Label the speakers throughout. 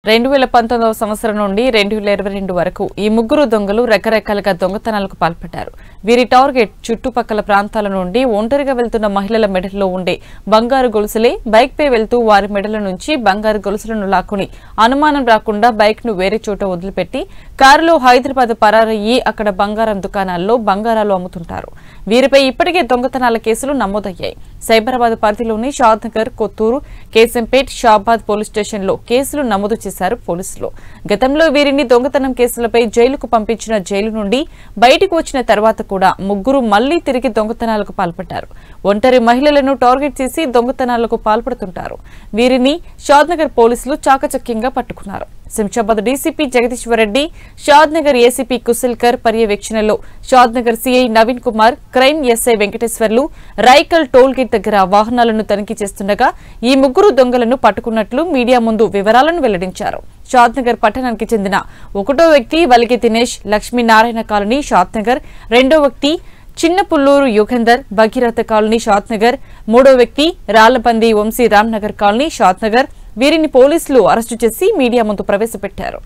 Speaker 1: రెండు వేల పంతొమ్మిదవ సంవత్సరం నుండి రెండు వేల ఇరవై రెండు వరకు ఈ ముగ్గురు దొంగలు రకరకాలుగా దొంగతనాలకు పాల్పడ్డారు వీరి టార్గెట్ చుట్టుపక్కల ప్రాంతాల నుండి ఒంటరిగా వెళ్తున్న మహిళల మెడలో ఉండే బంగారు గొలుసులే బైక్ పై వెళ్తూ వారి మెడల నుంచి బంగారు గొలుసులను లాక్కుని అనుమానం రాకుండా బైక్ ను వేరే చోట వదిలిపెట్టి కారులో హైదరాబాద్ పరారయ్యి అక్కడ బంగారం దుకాణాల్లో బంగారాలు అమ్ముతుంటారు వీరిపై ఇప్పటికే దొంగతనాల కేసులు నమోదయ్యాయి సైబరాబాద్ పరిధిలోని షాద్నగర్ కొత్తూరు కేశంపేట్ షాబాద్ పోలీస్ స్టేషన్లో కేసులు నమోదు చేశారు పోలీసులు గతంలో వీరిని దొంగతనం కేసులపై జైలుకు పంపించిన జైలు నుండి బయటకు వచ్చిన తర్వాత కూడా ముగ్గురు మళ్లీ తిరిగి దొంగతనాలకు పాల్పడ్డారు ఒంటరి మహిళలను టార్గెట్ చేసి దొంగతనాలకు పాల్పడుతుంటారు వీరిని షాద్నగర్ పోలీసులు చాకచక్యంగా పట్టుకున్నారు శంషాబాద్ డీసీపీ జగదీశ్వర్ రెడ్డి షాద్నగర్ ఏసీపీ కుశల్కర్ పర్యవేక్షణలో Shadnagar CI Naveen Kumar crime SI Venkateshwarlu Raikal toll gate దగ్గర వాహనాలను తనిఖీ చేస్తుండగా ఈ ముగ్గురు దొంగలను పట్టుకున్నట్లు మీడియా ముందు వివరాలను వెల్లడించారు షాద్నగర్ పట్టణానికి చెందిన ఒకటో వ్యక్తి వలిగి దినేష్ లక్ష్మీనారాయణ కాలనీ షాద్నగర్ రెండో వ్యక్తి చిన్నపుల్లూరు యుగంధర్ భగీరథ కాలనీ షాద్నగర్ మూడో వ్యక్తి రాళ్లబంది వంశీ రామ్నగర్ కాలనీ షాద్నగర్ వీరిని పోలీసులు అరెస్టు చేసి మీడియా ముందు ప్రవేశపెట్టారు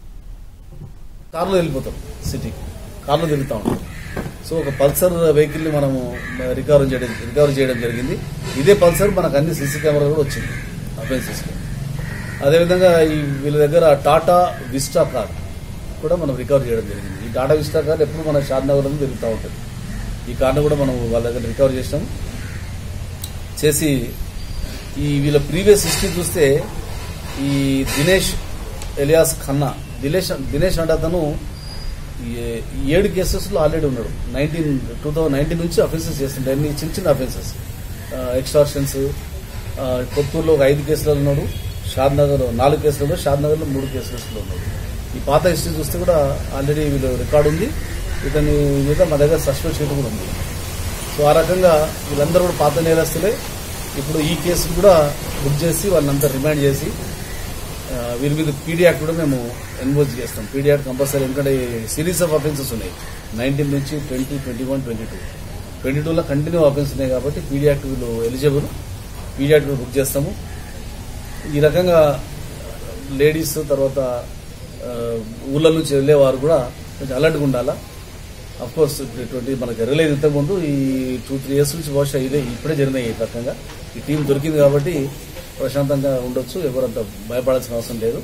Speaker 2: కార్లో వెళ్ళిపోతాం సిటీకి కార్లో తిరుగుతూ ఉంటాం సో ఒక పల్సర్ వెహికల్ని మనము రికవర్ చేయడం రికవర్ చేయడం జరిగింది ఇదే పల్సర్ మనకు అన్ని సీసీ కెమెరా కూడా వచ్చింది అఫెన్సెస్లో అదేవిధంగా ఈ వీళ్ళ దగ్గర టాటా విస్టా కార్ కూడా మనం రికవర్ చేయడం జరిగింది ఈ టాటా విస్టా కార్ ఎప్పుడు మన షాద్నగర్లో తిరుగుతూ ఉంటుంది ఈ కార్ను కూడా మనం వాళ్ళ దగ్గర రికవర్ చేసాం చేసి ఈ వీళ్ళ ప్రీవియస్ హిస్టరీ చూస్తే ఈ దినేష్ ఎలియాస్ ఖన్నా దినేష్ దినేష్ అంటే అతను ఏ- ఏడు కేసెస్లో ఆల్రెడీ ఉన్నాడు నైన్టీన్ టూ థౌజండ్ నైన్టీన్ నుంచి అఫెన్సెస్ చేస్తుండే అన్ని చిన్న చిన్న అఫెన్సెస్ ఎక్స్టార్షన్స్ కొత్తూరులో ఒక ఐదు కేసులలో ఉన్నాడు షాద్నగర్ నాలుగు కేసులు ఉన్నాడు షాద్నగర్లో మూడు కేసులలో ఉన్నాడు ఈ పాత హిస్టరీ చూస్తే కూడా ఆల్రెడీ వీళ్ళు రికార్డు ఉంది ఇతని మీద మా దగ్గర సస్పెండ్ షీట్ కూడా ఉంది సో ఆ రకంగా వీళ్ళందరూ కూడా పాత నేరస్తులే ఇప్పుడు ఈ కేసు కూడా బుక్ చేసి వాళ్ళంతా రిమాండ్ చేసి ఆ, వీరి మీద పీడీ యాక్ట్ కూడా మేము ఎన్వోజ్ చేస్తాం పీడీ యాక్ట్ కంపల్సరీ ఎందుకంటే సిరీస్ ఆఫ్ అఫెన్సెస్ ఉన్నాయి నైన్టీన్ నుంచి twenty twenty one twenty two twenty టూలో కంటిన్యూ అఫెన్స్ ఉన్నాయి కాబట్టి పీడీ యాక్ట్ వీళ్ళు ఎలిజిబుల్ పీడీ యాక్ట్ కూడా బుక్ చేస్తాము ఈ రకంగా లేడీస్ తర్వాత ఆ, ఊళ్ళ నుంచి వెళ్ళేవారు కూడా కొంచెం అలర్ట్గా ఉండాలా అఫ్ కోర్స్ ఇప్పుడు ఇటువంటి మనకు జరగలేదు ఇంతకుముందు ఈ టూ త్రీ ఇయర్స్ నుంచి బహుశా ఇదే ఇప్పుడే జరిగినాయి ఈ రకంగా ఈ టీం దొరికింది కాబట్టి ప్రశాంతంగా ఉండొచ్చు ఎవరంత భయపడాల్సిన అవసరం లేదు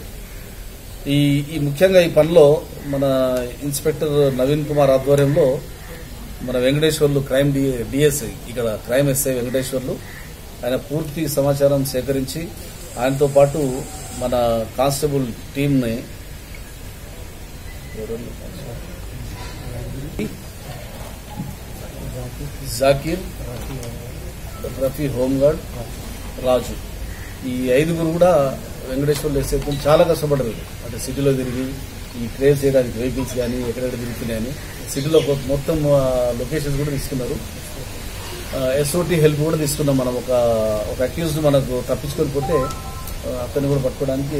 Speaker 2: ఈ ఈ ముఖ్యంగా ఈ పనిలో మన ఇన్స్పెక్టర్ నవీన్ కుమార్ ఆధ్వర్యంలో మన వెంకటేశ్వర్లు క్రైమ్ డిఎస్ఐ ఇక్కడ క్రైమ్ ఎస్ఐ వెంకటేశ్వర్లు ఆయన పూర్తి సమాచారం సేకరించి ఆయనతో పాటు మన కానిస్టేబుల్ టీంని జాకీర్ రఫీ హోంగార్డ్ రాజు ఈ ఐదుగురు కూడా వెంకటేశ్వర్లు ఎస్ఐ చాలా కష్టపడ్డారు అంటే సిటీలో తిరిగి ఈ ట్రేస్ చేయడానికి వెహికల్స్ కానీ ఎక్కడెక్కడ తిరుగుతున్నాయని సిటీలో కొ- మొత్తం లొకేషన్స్ కూడా తీసుకున్నారు ఎస్ఓటి హెల్ప్ కూడా తీసుకున్నాం మనం ఒక ఒక అక్యూజ్డ్ మనకు తప్పించుకొని పోతే ఆ, అతన్ని కూడా పట్టుకోవడానికి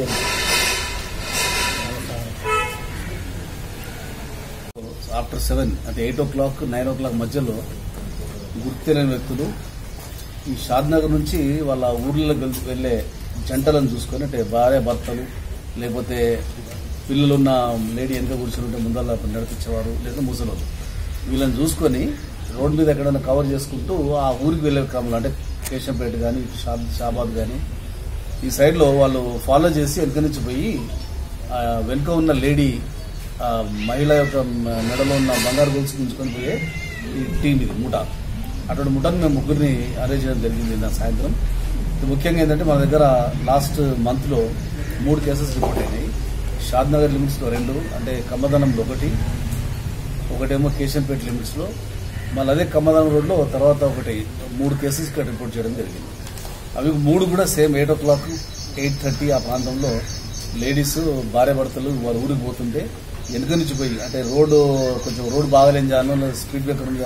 Speaker 2: ఆఫ్టర్ సెవెన్ అంటే eight o'clock nine o'clock మధ్యలో గుర్తులేని వ్యక్తులు ఈ షాద్నగర్ నుంచి వాళ్ళ ఊర్లకు వెళ్- వెళ్ళే జంటలను చూసుకొని అంటే భార్య భర్తలు లేకపోతే పిల్లలున్న లేడీ వెనక కూర్చుని ఉంటే ముందర నడిపించేవారు లేదా ముసలోళ్ళు వీళ్ళని చూసుకొని రోడ్ మీద ఎక్కడైనా కవర్ చేసుకుంటూ ఆ ఊరికి వెళ్ళే క్రమంలో అంటే కేశంపేట కానీ షాబ్ షాబాద్ కానీ ఈ సైడ్లో వాళ్ళు ఫాలో చేసి వెనక నుంచి పోయి ఆ వెనుక ఉన్న లేడీ ఆ మహిళ యొక్క మ- మెడలో ఉన్న బంగారు గొలుసు గుంజుకొని పోయే ఈ టీం ఇది ముఠా అటువంటి ముఠాను మేము ముగ్గురిని అరేంజ్ చేయడం జరిగింది నిన్న సాయంత్రం ఇది ముఖ్యంగా ఏంటంటే మన దగ్గర లాస్ట్ మంత్లో మూడు కేసెస్ రిపోర్ట్ అయినాయి షాద్నగర్ లిమిట్స్లో రెండు అంటే కమ్మదనంలో ఒకటి ఒకటేమో కేశంపేట లిమిట్స్లో మళ్ళీ అదే కమ్మదనం రోడ్లో తర్వాత ఒకటి మూడు కేసెస్ ఇక్కడ రిపోర్ట్ చేయడం జరిగింది అవి మూడు కూడా same eight o'clock eight thirty ఆ ప్రాంతంలో లేడీస్ భార్య భర్తలు వారు ఊరికి పోతుంటే వెనుక నుంచి పోయి అంటే రోడ్డు కొంచెం రోడ్డు బాగాలేని జాను స్పీడ్ బ్రేకర్ ఉంది